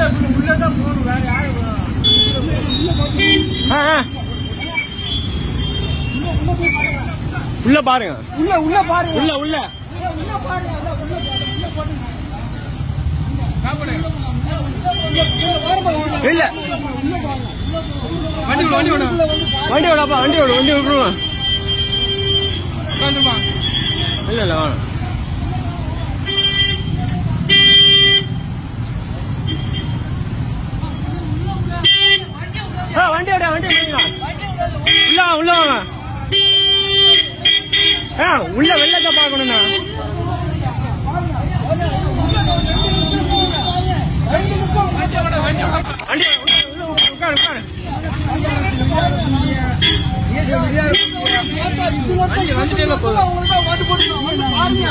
ஆ, ஆ. உள்ள பாருங்க உள்ள உள்ள பாருங்க உள்ள உள்ள உள்ள பாருங்க உள்ள உள்ள பாருங்க உள்ள போடுங்க இல்ல வண்டி விடு வண்டி விடு வண்டி விடப்பா வண்டி விடு வண்டி விட்டுருவோம் உட்காந்துருப்பா இல்ல இல்ல வேணாம் ஆ, வண்டி விட வண்டி விடுங்க உள்ள வாங்க, உள்ள வாங்க ஆ உள்ள வெள்ளத்தை பார்க்கணும்ண்ணா வண்டி உள்ள, உள்ள உட்காரு உட்காரு வண்டி வந்துட்டே போகுது பாருங்க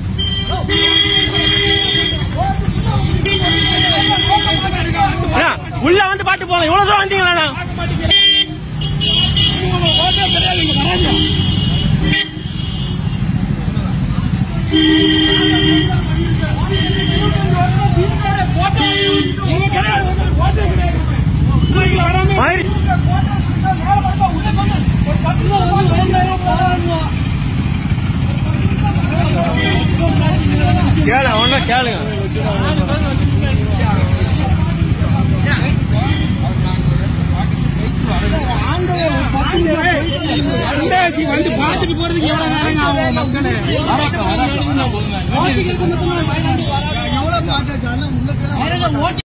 அண்ணா, உள்ள வந்து பாட்டு போலாம் இவ்வளவு தூரம் வந்தீங்களா மாதிரி கேளு ஒன்னா கேளுங்க வந்து பாத்துட்டு போறதுக்கு எவ்வளவு நேரம் ஆகும் மக்களே எவ்வளவு பார்த்தாச்சாலும் உள்ள